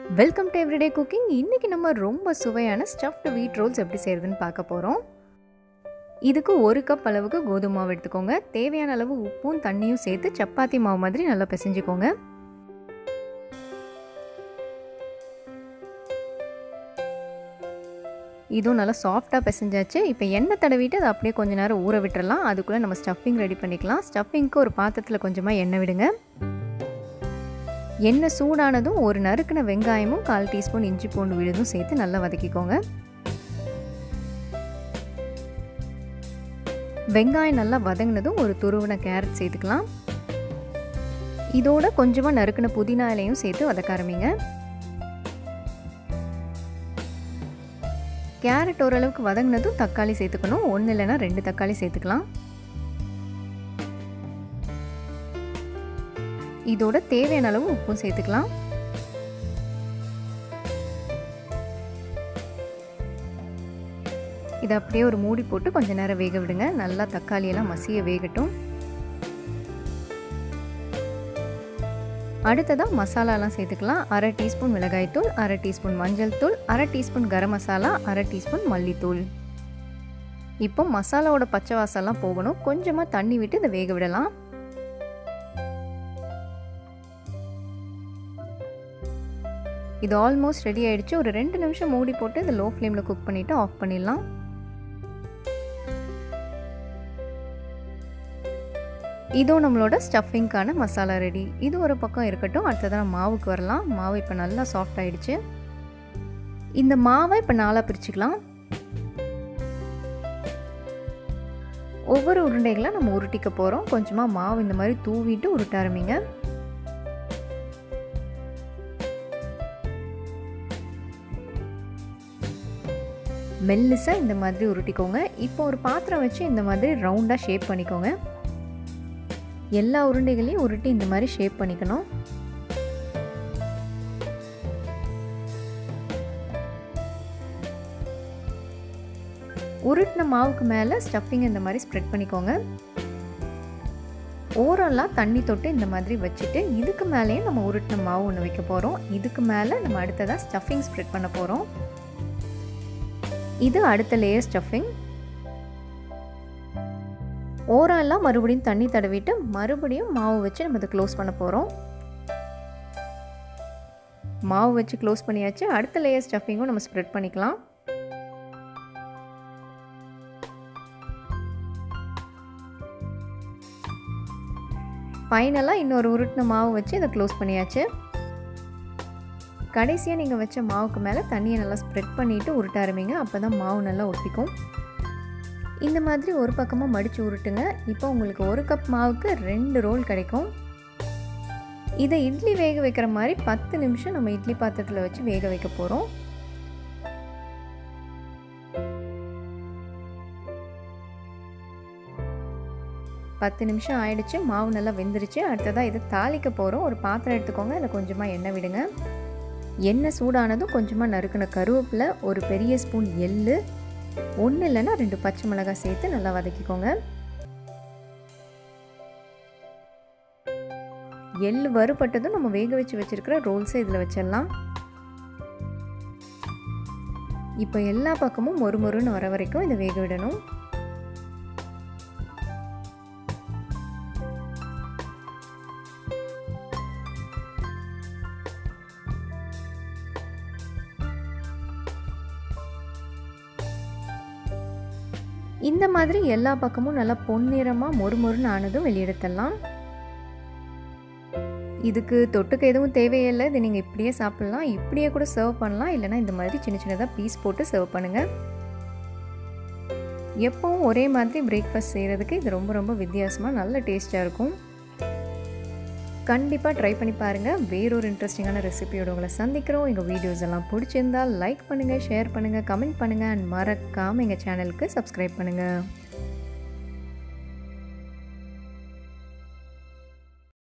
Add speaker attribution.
Speaker 1: welcome to everyday cooking இன்றைக்கி நம்ம ரொம்ப சுவையான ஸ்டஃப்டு வீட் ரோல்ஸ் எப்படி செய்கிறதுன்னு பார்க்க போகிறோம் இதுக்கு ஒரு கப் அளவுக்கு கோதுமை மாவு எடுத்துக்கோங்க தேவையான அளவு உப்பும் தண்ணியும் சேர்த்து சப்பாத்தி மாவு மாதிரி நல்லா பிசைஞ்சுக்கோங்க இதுவும் நல்லா சாஃப்டாக பிசைஞ்சாச்சு இப்போ எண்ணெய் தடவிட்டு அதை அப்படியே கொஞ்ச நேரம் ஊற விட்டுறலாம் அதுக்குள்ளே நம்ம ஸ்டஃபிங் ரெடி பண்ணிக்கலாம் ஸ்டஃபிங்க்கு ஒரு பாத்திரத்தில் கொஞ்சமாக எண்ணெய் விடுங்க எண்ணெய் சூடானதும் ஒரு நறுக்கின வெங்காயமும் கால் டீஸ்பூன் இஞ்சி பூண்டு விழுதும் சேர்த்து நல்லா வதக்கிக்கோங்க வெங்காயம் நல்லா வதங்கினதும் ஒரு துருவின கேரட் சேர்த்துக்கலாம் இதோட கொஞ்சமாக நறுக்கின புதினா இலையும் சேர்த்து வதக்க ஆரம்பிங்க கேரட் ஓரளவுக்கு வதங்கினதும் தக்காளி சேர்த்துக்கணும் ஒன்று இல்லைன்னா ரெண்டு தக்காளி சேர்த்துக்கலாம் இதோட தேவையான அளவு உப்பும் சேர்த்துக்கலாம் இதை அப்படியே ஒரு மூடி போட்டு கொஞ்ச நேரம் வேக விடுங்க நல்லா தக்காளியெல்லாம் மசிய வேகட்டும் அடுத்ததாக மசாலாலாம் சேர்த்துக்கலாம் அரை டீஸ்பூன் மிளகாய்த்தூள் அரை டீஸ்பூன் மஞ்சள் தூள் அரை டீஸ்பூன் கரம் மசாலா அரை டீஸ்பூன் மல்லித்தூள் இப்போ மசாலாவோட பச்சை வாசம்லாம் போகணும் கொஞ்சமாக தண்ணி விட்டு இதை வேக விடலாம் இது ஆல்மோஸ்ட் ரெடி ஆயிடுச்சு ஒரு ரெண்டு நிமிஷம் மூடி போட்டு இதை லோ ஃப்ளேமில் குக் பண்ணிவிட்டு ஆஃப் பண்ணிடலாம் இதோ நம்மளோட ஸ்டஃபிங்க்கான மசாலா ரெடி இது ஒரு பக்கம் இருக்கட்டும் அடுத்ததான் மாவுக்கு வரலாம் மாவு இப்போ நல்லா சாஃப்ட் ஆயிடுச்சு இந்த மாவை இப்போ நாளாக பிரிச்சுக்கலாம் ஒவ்வொரு உருண்டைகளாக நம்ம உருட்டிக்க போகிறோம் கொஞ்சமாக மாவு இந்த மாதிரி தூவிட்டு உருட்ட ஆரம்பிங்க மெல்லிசாக இந்த மாதிரி உருட்டிக்கோங்க இப்போ ஒரு பாத்திரம் வச்சு இந்த மாதிரி ரவுண்டாக ஷேப் பண்ணிக்கோங்க எல்லா உருண்டைகளையும் உருட்டி இந்த மாதிரி ஷேப் பண்ணிக்கணும் உருட்டின மாவுக்கு மேலே ஸ்டஃபிங் இந்த மாதிரி ஸ்ப்ரெட் பண்ணிக்கோங்க ஓரலாக தண்ணி தொட்டு இந்த மாதிரி வச்சுட்டு இதுக்கு மேலேயும் நம்ம உருட்டின மாவு ஒன்று வைக்க போகிறோம் இதுக்கு மேலே நம்ம அடுத்ததாக ஸ்டஃபிங் ஸ்ப்ரெட் பண்ண போகிறோம் இது அடுத்த லேயர் ஸ்டஃபிங் ஓரெல்லாம் மறுபடியும் தண்ணி தடவிட்டு மறுபடியும் மாவு வச்சு நம்ம இதை க்ளோஸ் பண்ண போகிறோம் மாவு வச்சு க்ளோஸ் பண்ணியாச்சு அடுத்த லேயர் ஸ்டஃபிங்கும் நம்ம ஸ்ப்ரெட் பண்ணிக்கலாம் ஃபைனலாக இன்னொரு உருட்டின மாவு வச்சு இதை க்ளோஸ் பண்ணியாச்சு கடைசியாக நீங்கள் வச்ச மாவுக்கு மேலே தண்ணியை நல்லா ஸ்ப்ரெட் பண்ணிவிட்டு உருட்ட ஆரம்பிங்க அப்போ தான் மாவு நல்லா ஒட்டிக்கும் இந்த மாதிரி ஒரு பக்கமாக மடித்து உருட்டுங்க இப்போ உங்களுக்கு ஒரு கப் மாவுக்கு ரெண்டு ரோல் கிடைக்கும் இதை இட்லி வேக வைக்கிற மாதிரி பத்து நிமிஷம் நம்ம இட்லி பாத்திரத்தில் வச்சு வேக வைக்க போகிறோம் பத்து நிமிஷம் ஆயிடுச்சு மாவு நல்லா வெந்துருச்சு அடுத்ததாக இதை தாளிக்க போகிறோம் ஒரு பாத்திரம் எடுத்துக்கோங்க அதில் கொஞ்சமாக எண்ணெய் விடுங்க எண்ணெய் சூடானதும் கொஞ்சமாக நறுக்கின கருவேப்பிலை ஒரு பெரிய ஸ்பூன் எள்ளு ஒன்று இல்லைன்னா ரெண்டு பச்சை மிளகாய் சேர்த்து நல்லா வதக்கிக்கோங்க எள் வறுபட்டதும் நம்ம வேக வச்சு வச்சுருக்கிற ரோல்ஸை இதில் வச்சிடலாம் இப்போ எல்லா பக்கமும் மொறு மொறுன்னு வர வரைக்கும் இதை வேக விடணும் இந்த மாதிரி எல்லா பக்கமும் நல்லா பொன்னிறமாக மொறு மொறுன்னு ஆனதும் வெளியெடுத்துடலாம் இதுக்கு தொட்டுக்க எதுவும் தேவையில்லை இதை நீங்கள் இப்படியே சாப்பிட்லாம் இப்படியே கூட சர்வ் பண்ணலாம் இல்லைனா இந்த மாதிரி சின்ன சின்னதாக பீஸ் போட்டு சர்வ் பண்ணுங்கள் எப்பவும் ஒரே மாதிரி பிரேக்ஃபாஸ்ட் செய்கிறதுக்கு இது ரொம்ப ரொம்ப வித்தியாசமாக நல்ல டேஸ்ட்டாக இருக்கும் கண்டிப்பாக ட்ரை பண்ணி பாருங்கள் வேறொரு இன்ட்ரெஸ்டிங்கான ரெசிபியோட உங்களை சந்திக்கிறோம் எங்கள் வீடியோஸ் எல்லாம் பிடிச்சிருந்தால் லைக் பண்ணுங்கள் ஷேர் பண்ணுங்கள் கமெண்ட் பண்ணுங்கள் அண்ட் மறக்காமல் எங்கள் சேனலுக்கு சப்ஸ்கிரைப் பண்ணுங்கள்